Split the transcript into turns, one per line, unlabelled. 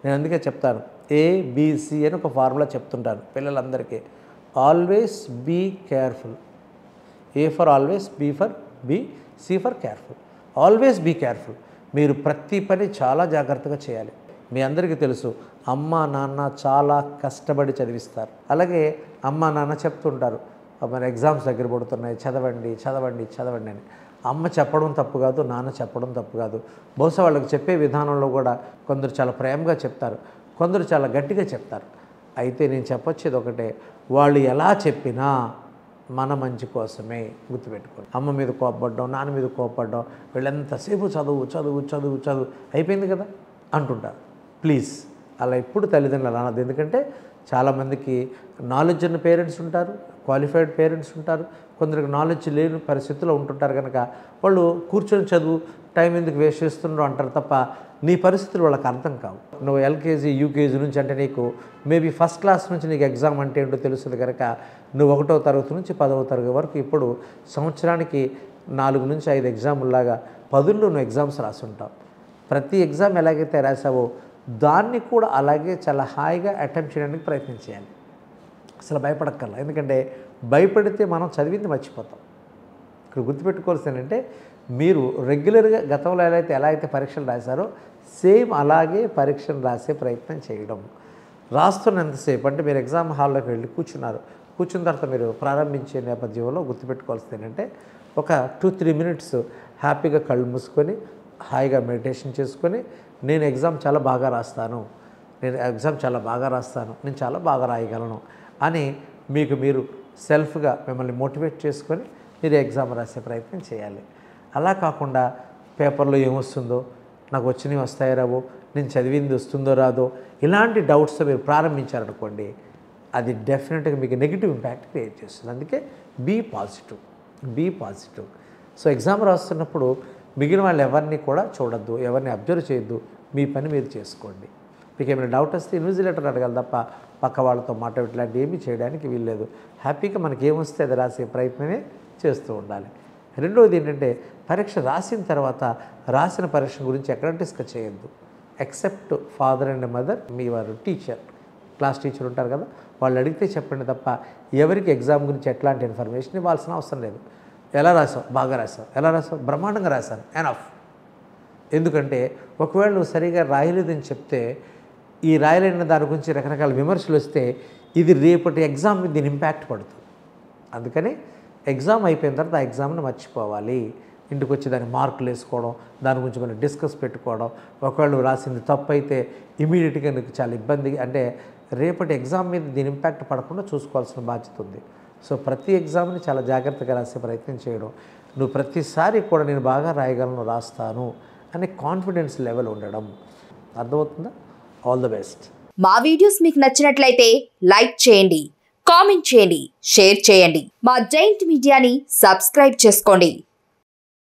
నేను అందుకే చెప్తాను ఏబిసి అని ఒక ఫార్ములా చెప్తుంటాను పిల్లలందరికీ always be careful A for always B for be C for careful always be careful మీరు ప్రతి పని చాలా జాగ్రత్తగా చేయాలి మీ అందరికీ తెలుసు అమ్మ నాన్న చాలా కష్టపడి చదివిస్తారు అలాగే అమ్మ నాన్న చెప్తుంటారు మన ఎగ్జామ్స్ దగ్గర పడుతున్నాయి చదవండి చదవండి చదవండి అని అమ్మ చెప్పడం తప్పు కాదు నాన్న చెప్పడం తప్పు కాదు బహుశా వాళ్ళకి చెప్పే విధానంలో కూడా కొందరు చాలా ప్రేమగా చెప్తారు కొందరు చాలా గట్టిగా చెప్తారు అయితే నేను చెప్పొచ్చేది ఒకటే వాళ్ళు ఎలా చెప్పినా మన మంచి కోసమే గుర్తుపెట్టుకోండి అమ్మ మీద కోపపడ్డం నాన్న మీద కోపపడ్డం వీళ్ళెంతసేపు చదువు చదువు చదువు చదువు అయిపోయింది కదా అంటుంటారు ప్లీజ్ అలా ఎప్పుడు తల్లిదండ్రులు అనదు ఎందుకంటే చాలామందికి నాలెడ్జ్ ఉన్న పేరెంట్స్ ఉంటారు క్వాలిఫైడ్ పేరెంట్స్ ఉంటారు కొందరికి నాలెడ్జ్ లేని పరిస్థితుల్లో ఉంటుంటారు కనుక వాళ్ళు కూర్చొని చదువు టైం ఎందుకు వేస్ట్ చేస్తున్నారు అంటారు తప్ప నీ పరిస్థితులు వాళ్ళకి అర్థం కావు నువ్వు ఎల్కేజీ యూకేజీ నుంచి అంటే నీకు మేబీ ఫస్ట్ క్లాస్ నుంచి నీకు ఎగ్జామ్ అంటే ఏంటో తెలుస్తుంది కనుక నువ్వు ఒకటో తరగతి నుంచి పదవ తరగతి వరకు ఇప్పుడు సంవత్సరానికి నాలుగు నుంచి ఐదు ఎగ్జాముల్లాగా పదుల్లో నువ్వు ఎగ్జామ్స్ రాసుంటావు ప్రతి ఎగ్జామ్ ఎలాగైతే రాసావో దాన్ని కూడా అలాగే చాలా హాయిగా అటెంప్ట్ చేయడానికి ప్రయత్నం చేయాలి అసలు భయపడక్కర్లా ఎందుకంటే భయపడితే మనం చదివింది మర్చిపోతాం ఇక్కడ గుర్తుపెట్టుకోవాల్సింది ఏంటంటే మీరు రెగ్యులర్గా గతంలో ఎలా అయితే ఎలా అయితే పరీక్షలు రాశారో సేమ్ అలాగే పరీక్షలు రాసే ప్రయత్నం చేయడం రాస్తున్నంతసేపు అంటే మీరు ఎగ్జామ్ హాల్లోకి వెళ్ళి కూర్చున్నారు కూర్చున్న తర్వాత మీరు ప్రారంభించే నేపథ్యంలో గుర్తుపెట్టుకోవాల్సింది ఏంటంటే ఒక టూ త్రీ మినిట్స్ హ్యాపీగా కళ్ళు మూసుకొని హాయిగా మెడిటేషన్ చేసుకొని నేను ఎగ్జామ్ చాలా బాగా రాస్తాను నేను ఎగ్జామ్ చాలా బాగా రాస్తాను నేను చాలా బాగా రాయగలను అని మీకు మీరు సెల్ఫ్గా మిమ్మల్ని మోటివేట్ చేసుకొని మీరు ఎగ్జామ్ రాసే ప్రయత్నం చేయాలి అలా కాకుండా పేపర్లో ఏమొస్తుందో నాకు వచ్చినవి వస్తాయో రావో నేను చదివింది వస్తుందో రాదో ఇలాంటి డౌట్స్తో మీరు ప్రారంభించారనుకోండి అది డెఫినెట్గా మీకు నెగిటివ్ ఇంపాక్ట్ క్రియేట్ చేస్తుంది అందుకే be positive be positive so exam రాస్తున్నప్పుడు మిగిలిన వాళ్ళు ఎవరిని కూడా చూడొద్దు ఎవరిని అబ్జర్వ్ చేయొద్దు మీ పని మీరు చేసుకోండి మీకు ఏమైనా డౌట్ వస్తే ఇన్విజిలేటర్ అడగాలి తప్ప పక్క వాళ్ళతో మాట్లాడి ఇట్లాంటి ఏమీ చేయడానికి వీల్లేదు హ్యాపీగా మనకి ఏమొస్తే అది రాసే ప్రయత్నమే చేస్తూ ఉండాలి రెండవది ఏంటంటే పరీక్ష రాసిన తర్వాత రాసిన పరీక్ష గురించి ఎక్కడ డిస్కస్ చేయొద్దు ఎక్సెప్ట్ ఫాదర్ అండ్ మదర్ మీ వారు టీచర్ క్లాస్ టీచర్ ఉంటారు కదా వాళ్ళు అడిగితే చెప్పండి తప్ప ఎవరికి ఎగ్జామ్ గురించి ఎట్లాంటి ఇన్ఫర్మేషన్ ఇవ్వాల్సిన అవసరం లేదు ఎలా రాసావు బాగా రాసావు ఎలా రాసావు బ్రహ్మాండంగా రాశాను ఎనఫ్ ఎందుకంటే ఒకవేళ నువ్వు సరిగా రాయలేదని చెప్తే ఈ రాయలేని దాని గురించి రకరకాల విమర్శలు వస్తే ఇది రేపటి ఎగ్జామ్ మీద దీని ఇంపాక్ట్ పడుతుంది అందుకని ఎగ్జామ్ అయిపోయిన తర్వాత ఆ ఎగ్జామ్ని మర్చిపోవాలి ఇంటికి వచ్చి దాని మార్కులు వేసుకోవడం దాని గురించి మనం డిస్కస్ పెట్టుకోవడం ఒకవేళ నువ్వు రాసింది తప్పు అయితే ఇమీడియట్గా నీకు చాలా ఇబ్బంది అంటే రేపటి ఎగ్జామ్ మీద దీని ఇంపాక్ట్ పడకుండా చూసుకోవాల్సిన బాధ్యత ఉంది సో ప్రతి ఎగ్జామ్ని చాలా జాగ్రత్తగా రాసే ప్రయత్నం చేయడం నువ్వు ప్రతిసారి కూడా నేను బాగా రాయగలను రాస్తాను అనే కాన్ఫిడెన్స్ లెవెల్ ఉండడం అర్థమవుతుందా ఆల్ ద బెస్ట్
మా వీడియోస్ మీకు నచ్చినట్లయితే లైక్ చేయండి కామెంట్ చేయండి షేర్ చేయండి మా జైంట్ మీడియాని సబ్స్క్రైబ్ చేసుకోండి